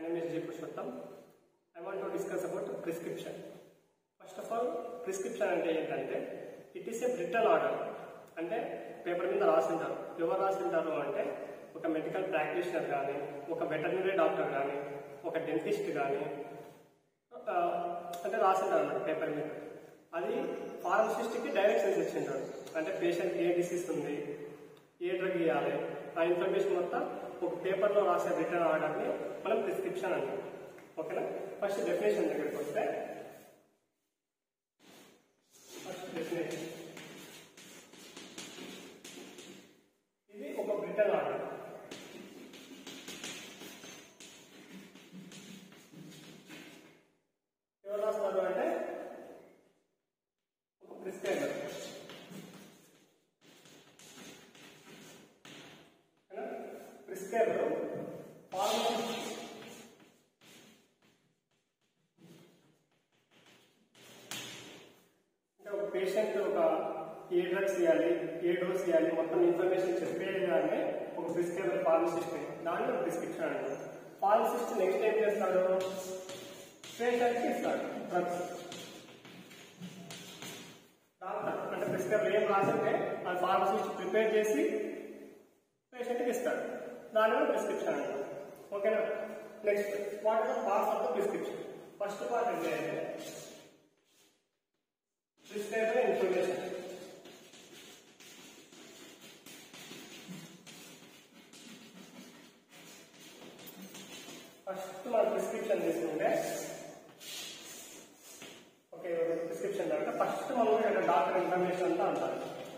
name is J. Purushottam. I want to discuss about prescription. First of all prescription అంటే ఏంటంటే it is a written order అంటే paper మీద రాసింటారు ఎవరు రాసింటారు అంటే ఒక మెడికల్ ప్రాక్టీషనర్ కానీ ఒక వెటర్నరీ డాక్టర్ కానీ ఒక డెంటిస్ట్ కానీ అంటే రాసింటారు అన్నమాట పేపర్ మీద అది ఫార్మసిస్ట్కి డైరెక్షన్స్ ఇచ్చింటారు అంటే పేషెంట్ ఏ డిసీజ్ ఉంది ఏ డ్రగ్ ఇవ్వాలి ఆ ఇన్ఫర్మేషన్ మొత్తం ఒక పేపర్లో రాసే రిటర్న్ ఆర్డర్ని మనం ప్రిస్క్రిప్షన్ అంటాం ఓకేనా ఫస్ట్ డెఫినేషన్ దగ్గరికి వస్తే ఫస్ట్ డెఫినేషన్ ఇది ఒక బ్రిటన్ ఆర్డర్ ఎవరు రాస్తారు అంటే ఒక ప్రిస్క్రైబర్ ప్రిస్క్రైబర్ ఫార్మసీ అంటే ఒక పేషెంట్ ఒక ఏ డ్రగ్స్ ఇవ్వాలి ఏ డోస్ ఇవ్వాలి మొత్తం ఇన్ఫర్మేషన్ చెప్పేదాన్ని ఒక ప్రిస్క్రైబర్ ఫార్మసిస్ట్ దాన్ని ఒక ప్రిస్క్రిప్షన్ అంటారు ఫార్మసిస్ట్ నెక్స్ట్ ఏం చేస్తాడు పేషెంట్కి ఇస్తాడు డ్రగ్స్ డాక్టర్ అంటే ప్రిస్క్రైబర్ ఏం రాసింటే ఆ ఫార్మసిస్ట్ ప్రిపేర్ చేసి పేషెంట్కి ఇస్తాడు దాని ప్రిస్క్రిప్షన్ అంటారు ఓకేనా next what are the parts of the prescription first part ఏంటంటే ప్రిస్క్రైబర్ ఇన్ఫర్మేషన్ ఫస్ట్ మన ప్రిస్క్రిప్షన్ తీసుకుంటే ఓకే ప్రిస్క్రిప్షన్ అంటే ఫస్ట్ మనం ఇక్కడ డాక్టర్ ఇన్ఫర్మేషన్ అంతా అంటారు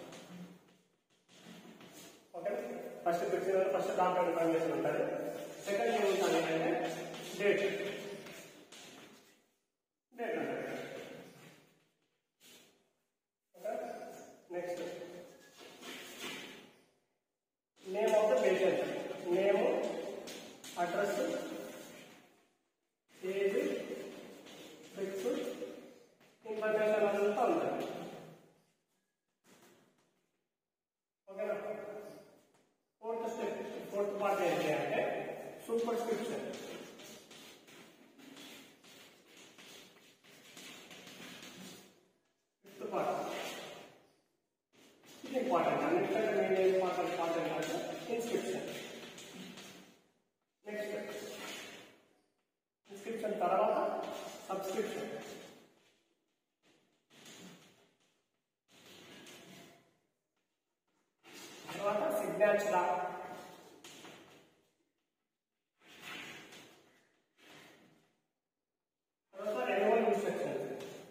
okay first prescription first doctor information ఉంటుంది సెకండ్ ఏం ఉంటుంది అంటే డేట్ డేట్ ఉంటుంది next name of the patient name address age sex information అంతా ఉంటుంది ఓకేనా ఫోర్త్ స్టెప్ ఫోర్త్ పార్ట్ ఏంటి అంటే సూపర్ స్క్రిప్షన్ ఫిఫ్త్ పార్ట్ ఇది ఇంపార్టెంట్ అన్నిటికంటే మెయిన్ ఇంపార్టెంట్ ఇంపార్టెంట్ అంటే ఇన్స్క్రిప్షన్ నెక్స్ట్ ఇన్స్క్రిప్షన్ తర్వాత సబ్స్క్రిప్షన్ తర్వాత సిగ్నేచర్ తర్వాత రెన్యువల్ ఇన్స్ట్రక్షన్స్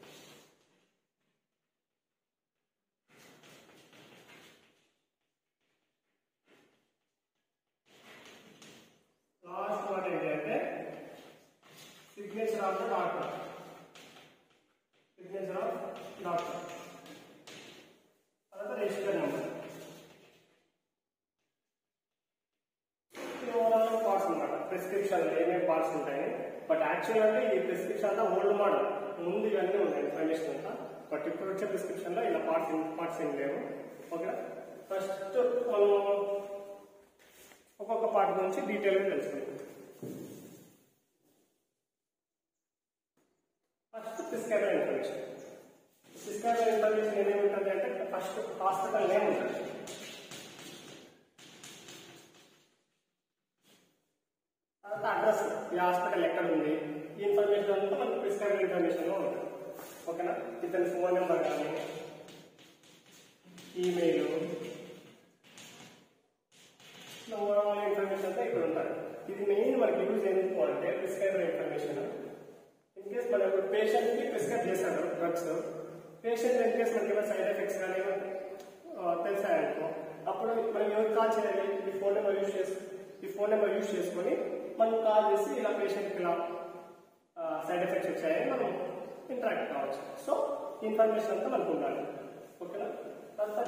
లాస్ట్ వన్ ఏంటంటే signature of the doctor signature of doctor తర్వాత రిజిస్టర్ నెంబర్ ఇది ఓవరాల్ పార్ట్స్ అనమాట ప్రిస్క్రిప్షన్ ఏమేమి పార్ట్స్ ఉంటాయి బట్ యాక్చువల్ అంటే ఈ ప్రిస్క్రిప్షన్ అంతా ఓల్డ్ మోడల్ ముందు ఇవన్నీ ఉన్నాయి ఇన్ఫర్మేషన్ అంతా బట్ ఇప్పుడు వచ్చే ప్రిస్క్రిప్షన్ లో ఇలా పార్ట్స్ పార్ట్స్ ఏం లేవు ఓకే ఫస్ట్ మనం ఒక్కొక్క పార్ట్ గురించి డీటెయిల్గా తెలుసుకుందాం first prescriber information prescriber information ఏమేమి ఉంటుంది అంటే ఫస్ట్ హాస్పిటల్ నేమ్ ఉంటుంది తర్వాత అడ్రస్ ఈ హాస్పిటల్ ఎక్కడ ఉంది ఈ ఇన్ఫర్మేషన్ అంతా మనకు ప్రిస్క్రైబర్ ఇన్ఫర్మేషన్ లో ఉంటుంది ఓకేనా ఇతని ఫోన్ నెంబర్ కానీ ఈమెయిల్ ఓవరాల్ ఇన్ఫర్మేషన్ అంతా ఇక్కడ ఉంటారు ఇది మెయిన్ మనకి యూజ్ ఎందుకు అంటే ప్రిస్క్రైబర్ ఇన్ఫర్మేషన్ ఇన్ కేస్ మన పేషెంట్ కి ప్రిస్క్రైబ్ చేశాడు డ్రగ్స్ పేషెంట్ ఇన్ కేస్ మనకి ఏమైనా సైడ్ ఎఫెక్ట్స్ కానీ తెలిసాయనుకో అప్పుడు మనం ఎవరికి కాల్ చేయాలి ఈ ఫోన్ నెంబర్ యూజ్ చేసి ఈ ఫోన్ నెంబర్ యూజ్ చేసుకొని మనం కాల్ చేసి ఇలా పేషెంట్కి ఇలా సైడ్ ఎఫెక్ట్స్ వచ్చాయని మనం ఇంటరాక్ట్ కావచ్చు సో ఇన్ఫర్మేషన్ అంతా మనకు ఉండాలి ఓకేనా తర్వాత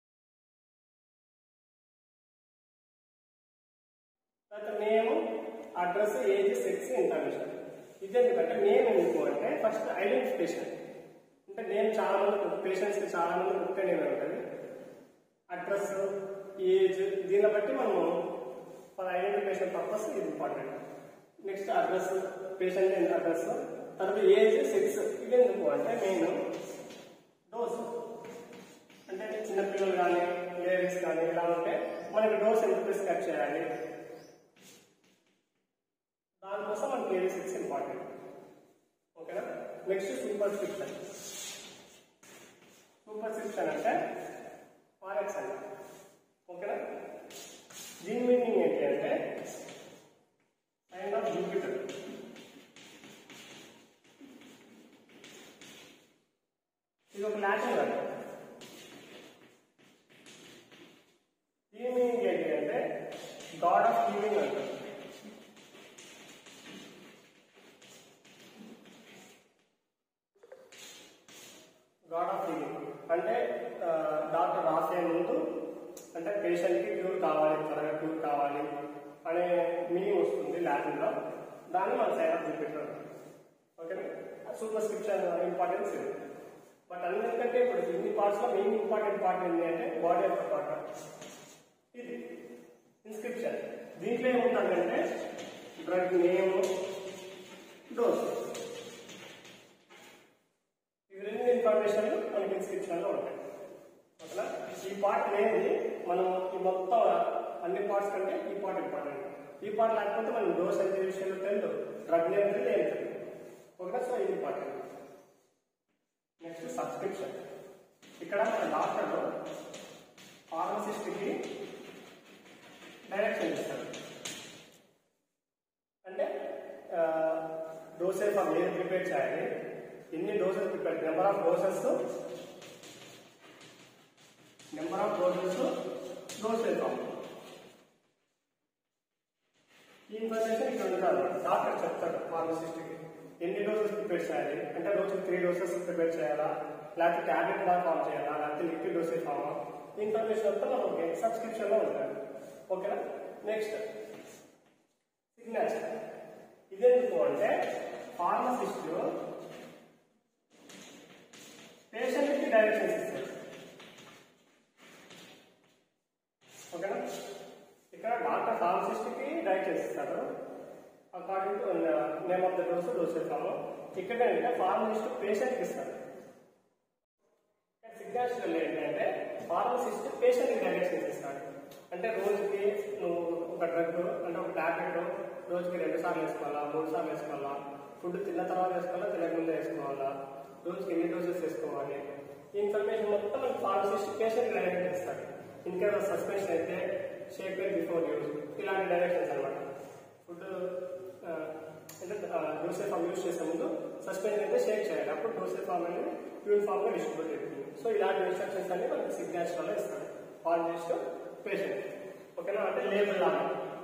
తర్వాత name address age sex information ఇది ఎందుకంటే నేమ్ ఎందుకు అంటే ఫస్ట్ ఐడెంటిఫికేషన్ అంటే నేమ్ చాలా మంది పేషెంట్స్ చాలా మంది ఒకే నేమ్ ఉంటుంది అడ్రస్ ఏజ్ దీన్ని బట్టి మనము ఫర్ ఐడెంటిఫికేషన్ పర్పస్ ఇది important next address patient name address తర్వాత ఏజ్ సెక్స్ ఇవి ఎందుకు అంటే మెయిన్ డోస్ అంటే చిన్నపిల్లలు కానీ లేడీస్ కానీ ఇలా ఉంటే మనకి డోస్ ఎంత ప్రిస్క్రైబ్ చేయాలి దానికోసం మనకి ఏజ్ సెక్స్ ఇంపార్టెంట్ ఓకేనా next superscription superscription అంటే ఫారెక్స్ అంట ఓకేనా దీని మీనింగ్ ఏంటి అంటే సైన్ ఆఫ్ జూపిటర్ ఇది ఒక లాటిన్ వర్డ్ దీని మీనింగ్ ఏంటి అంటే గాడ్ ఆఫ్ హీలింగ్ అంటారు గాడ్ ఆఫ్ హీలింగ్ అంటే ఆ, డాక్టర్ రాసే ముందు అంటే పేషెంట్కి క్యూర్ కావాలి త్వరగా క్యూర్ కావాలి అనే మీనింగ్ వస్తుంది లాటిన్లో దాన్ని మన సైడ్ ఆఫ్ చూపెట్టారు ఓకేనా సూపర్ స్క్రిప్షన్ ఇంపార్టెన్స్ ఇది బట్ అందరికంటే ఇప్పుడు ఇన్ని పార్ట్స్లో మెయిన్ ఇంపార్టెంట్ పార్ట్ ఏంటి అంటే బాడీ ఆఫ్ ద పార్ట్ ఇది ఇన్స్క్రిప్షన్ దీంట్లో ఏముంటుందంటే డ్రగ్ నేమ్ డోస్ ఇవి రెండు ఇన్ఫర్మేషన్ మనకి ఇన్స్క్రిప్షన్ లో ఉంటాయి ఓకేనా ఈ పార్ట్ లేని మనం ఈ మొత్తం అన్ని పార్ట్స్ కంటే ఈ పార్ట్ ఇంపార్టెంట్ ఈ పార్ట్ లేకపోతే మనం డోస్ ఎంత విషయంలో తెలియదు డ్రగ్ నేమ్ తెలియదు ఓకేనా సో ఇది ఇంపార్టెంట్ నెక్స్ట్ సబ్స్క్రిప్షన్ ఇక్కడ మన డాక్టర్ ఫార్మసిస్ట్కి డైరెక్షన్ ఇస్తారు అంటే డోసెస్ ఆఫ్ ఏది ప్రిపేర్ చేయాలి ఎన్ని doses prepare number of doses number of doses doses of ఈ ఇన్ఫర్మేషన్ ఇక్కడ ఉండాలి డాక్టర్ చెప్తాడు ఫార్మసిస్ట్కి ఎన్ని డోసెస్ ప్రిపేర్ చేయాలి అంటే రోజు త్రీ డోసెస్ ప్రిపేర్ చేయాలా లేకపోతే ట్యాబ్లెట్ లాగా ఫామ్ చేయాలా లేకపోతే లిక్విడ్ డోసెస్ ఫామా ఈ ఇన్ఫర్మేషన్ అంతా మనకి సబ్స్క్రిప్షన్లో ఉంటుంది ఓకేనా నెక్స్ట్ సిగ్నేచర్ ఇదెందుకు అంటే ఫార్మసిస్ట్ పేషెంట్కి డైరెక్షన్స్ ఇస్తారు ఓకేనా ఇక్కడ డాక్టర్ ఫార్మసిస్ట్కి డైరెక్షన్స్ ఇస్తారు according to name of the dose dose ఇస్తాము ఇక్కడ ఏంటంటే ఫార్మసిస్ట్ పేషెంట్కి ఇస్తారు సిగ్నేచర్ ఏంటంటే ఫార్మసిస్ట్ పేషెంట్కి డైరెక్షన్స్ ఇస్తాడు అంటే రోజుకి నువ్వు ఒక డ్రగ్ అంటే ఒక టాబ్లెట్ రోజుకి రెండు సార్లు వేసుకోవాలా మూడు సార్లు వేసుకోవాలా ఫుడ్ తిన్న తర్వాత వేసుకోవాలా తినక ముందే వేసుకోవాలా రోజుకి ఎన్ని డోసెస్ వేసుకోవాలి ఈ ఇన్ఫర్మేషన్ మొత్తం మనకి ఫార్మసిస్ట్ పేషెంట్ డైరెక్షన్ ఇస్తాడు ఇన్ కేస్ ఆఫ్ సస్పెన్షన్ అయితే షేక్ బిఫోర్ యూజ్ ఇలాంటి డైరెక్షన్స్ అనమాట ఫుడ్ అంటే డోసే ఫామ్ యూజ్ చేసే ముందు సస్పెన్షన్ అయితే షేక్ చేయాలి అప్పుడు డోసే ఫామ్ అనేది యూనిఫామ్ గా డిస్ట్రిబ్యూట్ అవుతుంది సో ఇలాంటి ఇన్స్ట్రక్షన్స్ అన్ని మనకి సిగ్నేచర్ వల్ల ఇస్తాడు ఫార్మసిస్ట్ పేషెంట్ ఓకేనా అంటే లేబుల్ లాగా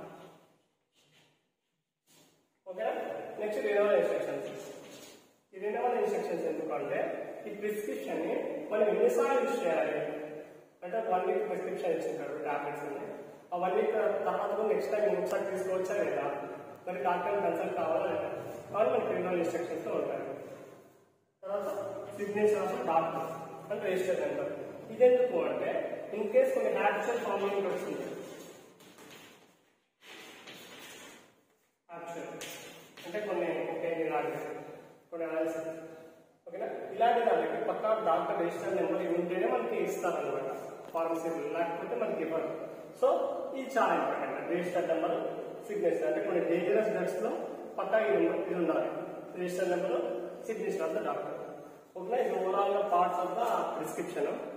ఓకేనా నెక్స్ట్ రినవల్ ఇన్స్ట్రక్షన్స్ ఈ రినవల్ ఇన్స్ట్రక్షన్స్ ఎందుకంటే ఈ ప్రిస్క్రిప్షన్ ని మనం ఎన్నిసార్లు యూజ్ చేయాలి అంటే వన్ వీక్ ప్రిస్క్రిప్షన్ ఇచ్చింటారు టాబ్లెట్స్ ని ఆ వన్ వీక్ తర్వాత కూడా నెక్స్ట్ టైం ఇంకొకసారి తీసుకోవచ్చా లేదా మరి డాక్టర్ కన్సల్ట్ కావాలా లేదా వాళ్ళు మనకి రినవల్ ఇన్స్ట్రక్షన్స్ లో ఉంటారు తర్వాత సిగ్నేచర్ ఆఫ్ డాక్టర్ అంటే రిజిస్టర్ నెంబర్ ఇదెందుకు అంటే ఇన్ కేస్ కొన్ని హ్యాప్చర్ ఫార్మింగ్ వస్తుంది హ్యాప్చర్ అంటే కొన్ని ఓకే ఇలాంటి కొన్ని అనాలిసిస్ ఓకేనా ఇలాంటి దానికి పక్కా డాక్టర్ రిజిస్టర్ నెంబర్ ఇవి ఉంటేనే మనకి ఇస్తారనమాట ఫార్మసీ లేకపోతే మనకి ఇవ్వరు సో ఇది చాలా ఇంపార్టెంట్ రిజిస్టర్ నెంబర్ సిగ్నేచర్ అంటే కొన్ని డేంజరస్ డ్రగ్స్ లో పక్కా ఇది ఉండ- ఇది ఉండాలి register number signature of the doctor ఓకేనా ఇది ఓవరాల్ గా పార్ట్స్ ఆఫ్ ద ప్రిస్క్రిప్షన్